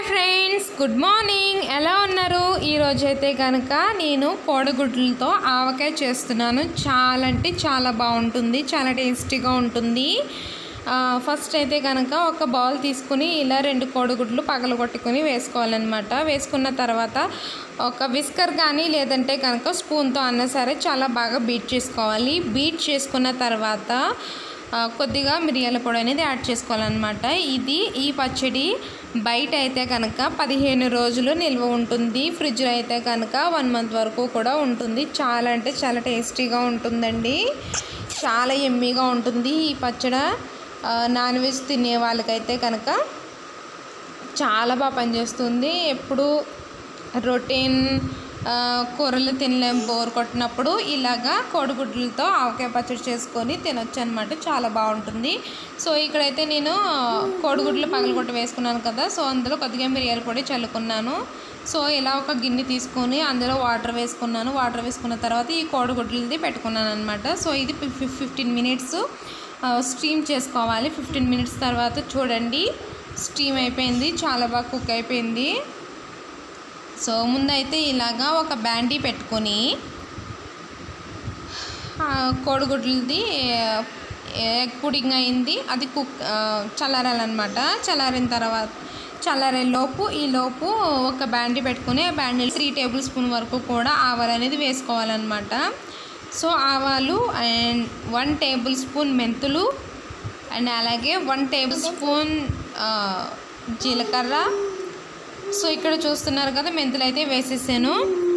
friends good morning ఎలా ఉన్నారు ఈరోజు అయితే కనుక నేను కోడిగుడ్లతో ఆవకాయ చేస్తున్నాను చాలా అంటే చాలా బాగుంటుంది చాలా టేస్టీగా ఉంటుంది ఆ, ఫస్ట్ అయితే కనుక ఒక బౌల్ తీసుకుని ఇలా రెండు కోడిగుడ్లు పగలగొట్టుకుని వేసుకోవాలన్నమాట వేసుకున్న తర్వాత ఒక విస్కర్ కానీ లేదంటే కనుక స్పూన్తో అన్నా సరే చాలా బాగా బీట్ చేసుకోవాలి బీట్ చేసుకున్న తర్వాత ఆ, కొద్దిగా మిరియాల పొడి అనేది యాడ్ చేసుకోవాలన్నమాట ఇది ఈ పచ్చడి బయట అయితే కనుక పదిహేను రోజులు నిల్వ ఉంటుంది ఫ్రిడ్జ్లో అయితే కనుక వన్ మంత్ వరకు కూడా ఉంటుంది చాలా అంటే చాలా టేస్టీగా ఉంటుందండి చాలా ఎమ్మీగా ఉంటుంది ఈ పచ్చడ ఆ, నాన్ వెజ్ తినే వాళ్ళకైతే కనుక చాలా బాగా పనిచేస్తుంది ఎప్పుడు రొటీన్ ఆ, కూరలు తినలేం బోర్ కొట్టినప్పుడు ఇలాగా కోడిగుడ్లతో ఆవకాయ పచ్చడి చేసుకొని తినొచ్చు అనమాట చాలా బాగుంటుంది సో ఇక్కడైతే నేను ఆ, కోడిగుడ్లు పగలగొట్టి వేసుకున్నాను కదా సో అందులో కొద్దిగా మిరియాల పొడి చల్లుకున్నాను సో ఇలా ఒక గిన్నె తీసుకొని అందులో వాటర్ వేసుకున్నాను వాటర్ వేసుకున్న తర్వాత ఈ కోడిగుడ్లది పెట్టుకున్నాను అనమాట సో ఇది ఫిఫ్టీన్ మినిట్స్ స్టీమ్ చేసుకోవాలి ఫిఫ్టీన్ మినిట్స్ తర్వాత చూడండి స్టీమ్ అయిపోయింది చాలా బాగా కుక్ అయిపోయింది సో ముందైతే ఇలాగా ఒక బ్యాండీ పెట్టుకొని ఆ, కోడిగుడ్లది ఎగ్ పుడింగ్ అయింది అది కుక్ ఆ, చల్లారాలన్నమాట చల్లారిన తర్వాత చల్లారే లోపు ఈ లోపు ఒక బ్యాండీ పెట్టుకుని ఆ బ్యాండీ త్రీ టేబుల్ స్పూన్ వరకు కూడా ఆవాలు అనేది వేసుకోవాలన్నమాట సో ఆవాలు అండ్ వన్ టేబుల్ స్పూన్ మెంతులు అండ్ అలాగే వన్ టేబుల్ స్పూన్ ఆ, జీలకర్ర సో ఇక్కడ చూస్తున్నారు కదా మెంతులు అయితే వేసేసాను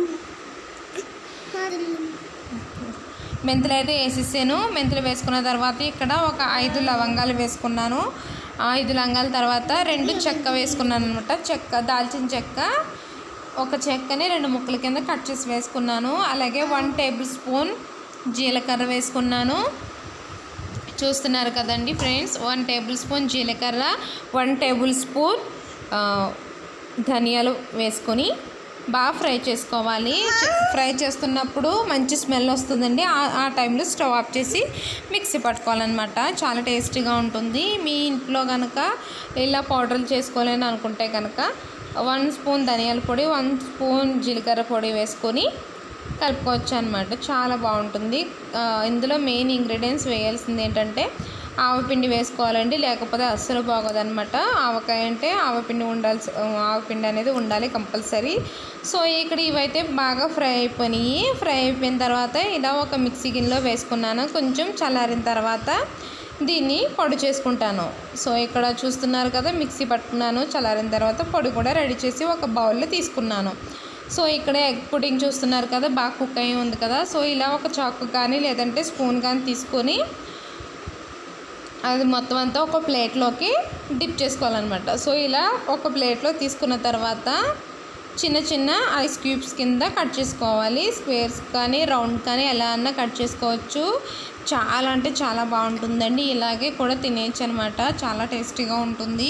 మెంతులు అయితే వేసేసాను మెంతులు వేసుకున్న తర్వాత ఇక్కడ ఒక ఐదు లవంగాలు వేసుకున్నాను ఆ ఐదు లవంగాల తర్వాత రెండు చెక్క వేసుకున్నాను అనమాట చెక్క దాల్చిన చెక్క ఒక చెక్కని రెండు ముక్కల కింద కట్ చేసి వేసుకున్నాను అలాగే వన్ టేబుల్ స్పూన్ జీలకర్ర వేసుకున్నాను చూస్తున్నారు కదండి ఫ్రెండ్స్ వన్ టేబుల్ స్పూన్ జీలకర్ర వన్ టేబుల్ స్పూన్ ఆ, ధనియాలు వేసుకొని బాగా ఫ్రై చేసుకోవాలి చ- ఫ్రై చేస్తున్నప్పుడు మంచి స్మెల్ వస్తుందండి ఆ- ఆ టైంలో స్టవ్ ఆఫ్ చేసి మిక్సీ పట్టుకోవాలన్నమాట చాలా టేస్టీగా ఉంటుంది మీ ఇంట్లో కనుక ఇలా పౌడర్లు చేసుకోవాలని అనుకుంటే కనుక వన్ స్పూన్ ధనియాల పొడి వన్ స్పూన్ జీలకర్ర పొడి వేసుకొని కలుపుకోవచ్చు అనమాట చాలా బాగుంటుంది ఆ, ఇందులో మెయిన్ ఇంగ్రీడియంట్స్ వేయాల్సింది ఏంటంటే ఆవపిండి వేసుకోవాలండి లేకపోతే అస్సలు బాగోదన్నమాట ఆవకాయ అంటే ఆవపిండి ఉండాల్సి ఆవపిండి అనేది ఉండాలి కంపల్సరీ సో ఇక్కడ ఇవైతే బాగా ఫ్రై అయిపోయినాయి ఫ్రై అయిపోయిన తర్వాత ఇలా ఒక మిక్సీ గిన్నెలో వేసుకున్నాను కొంచెం చల్లారిన తర్వాత దీన్ని పొడి చేసుకుంటాను సో ఇక్కడ చూస్తున్నారు కదా మిక్సీ పట్టుకున్నాను చల్లారిన తర్వాత పొడి కూడా రెడీ చేసి ఒక బౌల్లో తీసుకున్నాను సో ఇక్కడ ఎగ్ పుడింగ్ చూస్తున్నారు కదా బాగా కుక్ అయి ఉంది కదా సో ఇలా ఒక చాకు కానీ లేదంటే స్పూన్ కానీ తీసుకొని అది మొత్తం అంతా ఒక ప్లేట్లోకి డిప్ చేసుకోవాలన్నమాట సో ఇలా ఒక ప్లేట్లో తీసుకున్న తర్వాత చిన్న చిన్న ఐస్ క్యూబ్స్ కింద కట్ చేసుకోవాలి స్క్వేర్స్ కానీ రౌండ్ కానీ ఎలా అన్నా కట్ చేసుకోవచ్చు చాలా అంటే చాలా బాగుంటుందండి ఇలాగే కూడా తినేయచ్చు అనమాట చాలా టేస్టీగా ఉంటుంది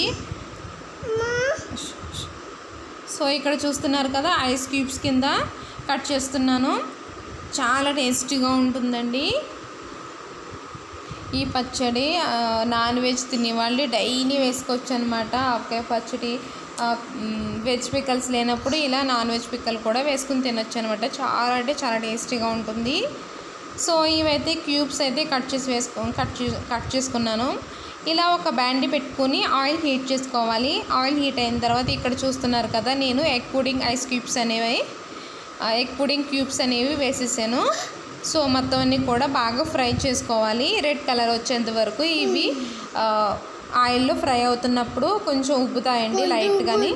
సో ఇక్కడ చూస్తున్నారు కదా ఐస్ క్యూబ్స్ కింద కట్ చేస్తున్నాను చాలా టేస్టీగా ఉంటుందండి ఈ పచ్చడి ఆ, నాన్ వెజ్ తినేవాళ్ళు డైలీ వేసుకోవచ్చు అనమాట ఆవకాయ పచ్చడి ఆ, మ్, వెజ్ పికల్స్ లేనప్పుడు ఇలా నాన్ వెజ్ పిక్కలు కూడా వేసుకుని తినొచ్చు అనమాట చాలా అంటే చాలా టేస్టీగా ఉంటుంది సో ఇవైతే క్యూబ్స్ అయితే కట్ చేసి వేసుకో కట్ చే కట్ చేసుకున్నాను ఇలా ఒక బ్యాండ్ పెట్టుకొని ఆయిల్ హీట్ చేసుకోవాలి ఆయిల్ హీట్ అయిన తర్వాత ఇక్కడ చూస్తున్నారు కదా నేను ఎగ్ పుడింగ్ ఐస్ క్యూబ్స్ అనేవి ఆ ఎగ్ పుడింగ్ క్యూబ్స్ అనేవి వేసేసాను సో మొత్తం అన్నీ కూడా బాగా ఫ్రై చేసుకోవాలి రెడ్ కలర్ వచ్చేంత వరకు ఇవి ఆ, ఆయిల్లో ఫ్రై అవుతున్నప్పుడు కొంచెం ఉబ్బుతాయండి లైట్గాని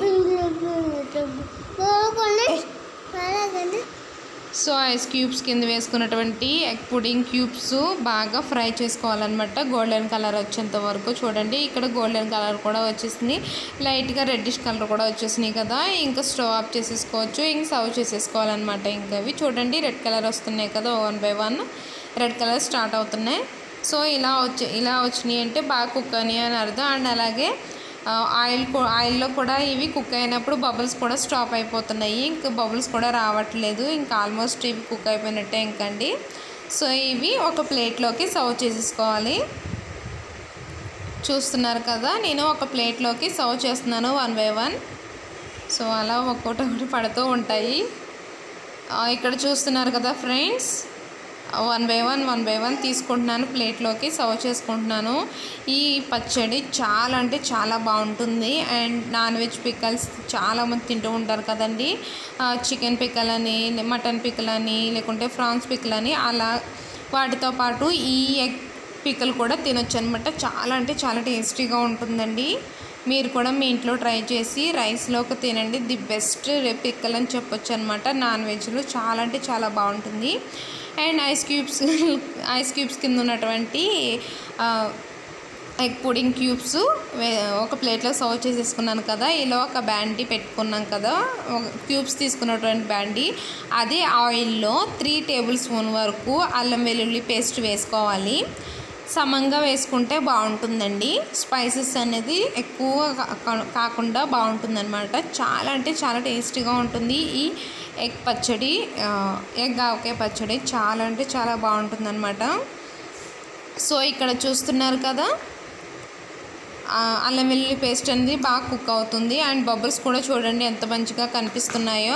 సో ఐస్ క్యూబ్స్ కింద వేసుకున్నటువంటి ఎగ్ పుడింగ్ క్యూబ్స్ బాగా ఫ్రై చేసుకోవాలన్నమాట గోల్డెన్ కలర్ వచ్చేంత వరకు చూడండి ఇక్కడ గోల్డెన్ కలర్ కూడా వచ్చేసింది లైట్గా రెడ్డిష్ కలర్ కూడా వచ్చేసినాయి కదా ఇంకా స్టవ్ ఆఫ్ చేసేసుకోవచ్చు ఇంక సర్వ్ చేసేసుకోవాలన్నమాట ఇంకా ఇవి చూడండి రెడ్ కలర్ వస్తున్నాయి కదా one by one red colour start అవుతున్నాయి సో ఇలా వచ్చి ఇలా వచ్చినాయి అంటే బాగా కుక్ అని అని అర్థం అండ్ అలాగే ఆ, ఆయిల్ కూ- ఆయిల్లో కూడా ఇవి కుక్ అయినప్పుడు బబుల్స్ కూడా స్టాప్ అయిపోతున్నాయి ఇంకా బబుల్స్ కూడా రావట్లేదు ఇంకా ఆల్మోస్ట్ ఇవి కుక్ అయిపోయినట్టే ఇంకండి సో ఇవి ఒక ప్లేట్లోకి సర్వ్ చేసేసుకోవాలి చూస్తున్నారు కదా నేను ఒక ప్లేట్లోకి సర్వ్ చేస్తున్నాను వన్ బై వన్ సో అలా ఒక్కొక్కటి ఒకటి పడుతూ ఉంటాయి ఆ, ఇక్కడ చూస్తున్నారు కదా friends one by one one by one తీసుకుంటున్నాను ప్లేట్లోకి సర్వ్ చేసుకుంటున్నాను ఈ పచ్చడి చాలా అంటే చాలా బాగుంటుంది అండ్ నాన్ వెజ్ పికల్స్ చాలా మంది తింటూ ఉంటారు కదండి చికెన్ పిక్కల్ అని మటన్ పిక్కల్ అని లేకుంటే ఫ్రాన్స్ పిక్కల్ అని అలా వాటితో పాటు ఈ ఎగ్ పిక్కల్ కూడా తినొచ్చు అనమాట చాలా అంటే చాలా టేస్టీగా ఉంటుందండి మీరు కూడా మీ ఇంట్లో ట్రై చేసి రైస్లోకి తినండి ది బెస్ట్ పిక్కల్ అని చెప్పొచ్చు అనమాట నాన్ వెజ్లో చాలా అంటే చాలా బాగుంటుంది and ice cubes ice cubes కింద ఉన్నటువంటి ఆ, ఎగ్ పుడింగ్ క్యూబ్స్ వే- ఒక ప్లేట్లో సర్వ్ చేసేసుకున్నాను కదా ఇలా ఒక బ్యాండీ పెట్టుకున్నాం కదా ఒక క్యూబ్స్ తీసుకున్నటువంటి బ్యాండీ అదే ఆయిల్లో త్రీ టేబుల్ స్పూన్ వరకు అల్లం వెల్లుల్లి పేస్ట్ వేసుకోవాలి సమంగా వేసుకుంటే బాగుంటుందండి స్పైసెస్ అనేది ఎక్కువ కా- కా- కాకుండా బాగుంటుందన్నమాట చాలా అంటే చాలా టేస్టీగా ఉంటుంది ఈ ఎగ్ పచ్చడి ఆ, ఎగ్ ఆవకాయ పచ్చడి చాలా అంటే చాలా బాగుంటుందన్నమాట సో ఇక్కడ చూస్తున్నారు కదా ఆ, అల్లం వెల్లుల్లి పేస్ట్ అనేది బాగా కుక్ అవుతుంది అండ్ బబుల్స్ కూడా చూడండి ఎంత మంచిగా కనిపిస్తున్నాయో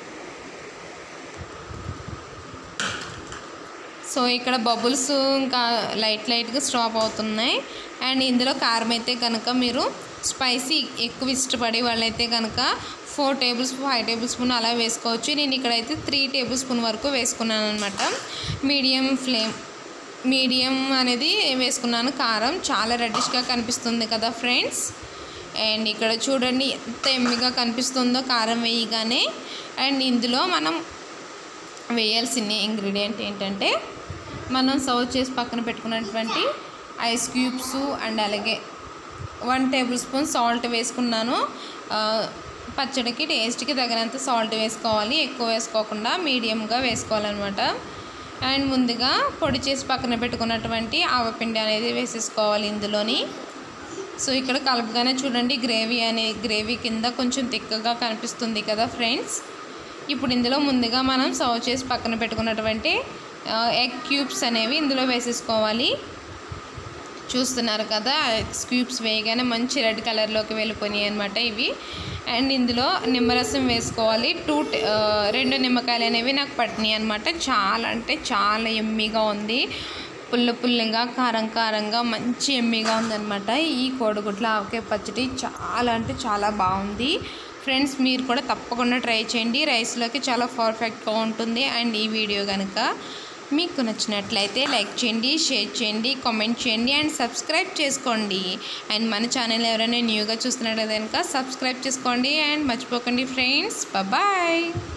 సో ఇక్కడ బబుల్స్ ఇంకా లైట్ లైట్గా స్టాప్ అవుతున్నాయి అండ్ ఇందులో కారం అయితే కనుక మీరు స్పైసీ ఎక్కువ ఇష్టపడే వాళ్ళైతే కనుక four tablespoon five tablespoon అలా వేసుకోవచ్చు నేను ఇక్కడైతే త్రీ టేబుల్ స్పూన్ వరకు వేసుకున్నాను అనమాట మీడియం ఫ్లేమ్ మీడియం అనేది వేసుకున్నాను కారం చాలా రెడ్డిష్గా కనిపిస్తుంది కదా ఫ్రెండ్స్ అండ్ ఇక్కడ చూడండి ఎంత ఎమ్మిగా కనిపిస్తుందో కారం వేయగానే అండ్ ఇందులో మనం వేయాల్సిన ఇంగ్రీడియంట్ ఏంటంటే మనం సర్వ్ చేసి పక్కన పెట్టుకున్నటువంటి ఐస్ క్యూబ్స్ అండ్ అలాగే వన్ టేబుల్ స్పూన్ సాల్ట్ వేసుకున్నాను ఆ, పచ్చడికి టేస్ట్కి తగినంత సాల్ట్ వేసుకోవాలి ఎక్కువ వేసుకోకుండా మీడియంగా వేసుకోవాలన్నమాట అండ్ ముందుగా పొడి చేసి పక్కన పెట్టుకున్నటువంటి ఆవపిండి అనేది వేసేసుకోవాలి ఇందులోని సో ఇక్కడ కలుపుగానే చూడండి గ్రేవీ అనే గ్రేవీ కింద కొంచెం తిక్కగా కనిపిస్తుంది కదా ఫ్రెండ్స్ ఇప్పుడు ఇందులో ముందుగా మనం సర్వ్ చేసి పక్కన పెట్టుకున్నటువంటి ఎగ్ క్యూబ్స్ అనేవి ఇందులో వేసేసుకోవాలి చూస్తున్నారు కదా ఎగ్ క్యూబ్స్ వేయగానే మంచి రెడ్ కలర్లోకి వెళ్ళిపోయినాయి అనమాట ఇవి అండ్ ఇందులో నిమ్మరసం వేసుకోవాలి టూ ట- ఆ, రెండు నిమ్మకాయలు అనేవి నాకు పట్టినాయి అనమాట చాలా అంటే చాలా ఎమ్మిగా ఉంది పుల్ల పుల్లగా కారం కారంగా మంచి ఎమ్మిగా ఉందన్నమాట ఈ కోడిగుడ్ల ఆవకాయ పచ్చడి చాలా అంటే చాలా బాగుంది ఫ్రెండ్స్ మీరు కూడా తప్పకుండా ట్రై చేయండి రైస్లోకి చాలా పర్ఫెక్ట్గా ఉంటుంది అండ్ ఈ వీడియో కనుక మీకు నచ్చినట్లయితే లైక్ చేయండి షేర్ చేయండి కామెంట్ చేయండి అండ్ సబ్స్క్రైబ్ చేసుకోండి అండ్ మన ఛానల్ ఎవరైనా న్యూగా చూస్తున్నట్లయితే కనుక సబ్స్క్రైబ్ చేసుకోండి అండ్ మర్చిపోకండి ఫ్రెండ్స్ బాయ్